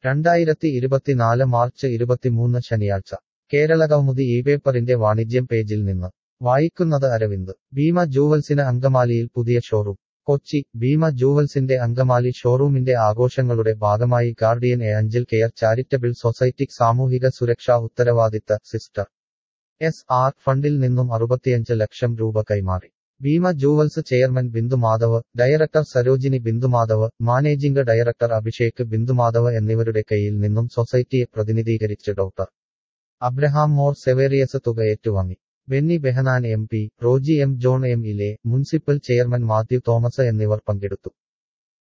രണ്ടായിരത്തി ഇരുപത്തിനാല് മാർച്ച് ഇരുപത്തിമൂന്ന് ശനിയാഴ്ച കേരളകൗമുദി ഈ പേപ്പറിന്റെ വാണിജ്യം പേജിൽ നിന്ന് വായിക്കുന്നത് അരവിന്ദ് ഭീമ ജൂവൽസിന് അങ്കമാലിയിൽ പുതിയ ഷോറൂം കൊച്ചി ഭീമ ജൂവൽസിന്റെ അങ്കമാലി ഷോറൂമിന്റെ ആഘോഷങ്ങളുടെ ഭാഗമായി ഗാർഡിയൻ ഏഞ്ചൽ കെയർ ചാരിറ്റബിൾ സൊസൈറ്റിക്ക് സാമൂഹിക സുരക്ഷാ ഉത്തരവാദിത്ത സിസ്റ്റർ എസ് ആർ ഫണ്ടിൽ നിന്നും അറുപത്തിയഞ്ച് ലക്ഷം രൂപ കൈമാറി Bhima jewels chairman Bindumadhav director Sarojini Bindumadhav managing director Abhishek Bindumadhav എന്നിവരുടെ കയ്യിൽ നിന്നും സൊസൈറ്റിയെ പ്രതിനിധീകരിച്ച് ഡോക്ടർ അബ്രഹാം മോർ സെവേറിയസ് തുക ഏറ്റുവാങ്ങി Benny Behanan M P Roji M John M ഇലെ മുനിസിപ്പൽ ചെയർമാൻ മാത്യു തോമസ് എന്നിവർ പങ്കെടുത്തു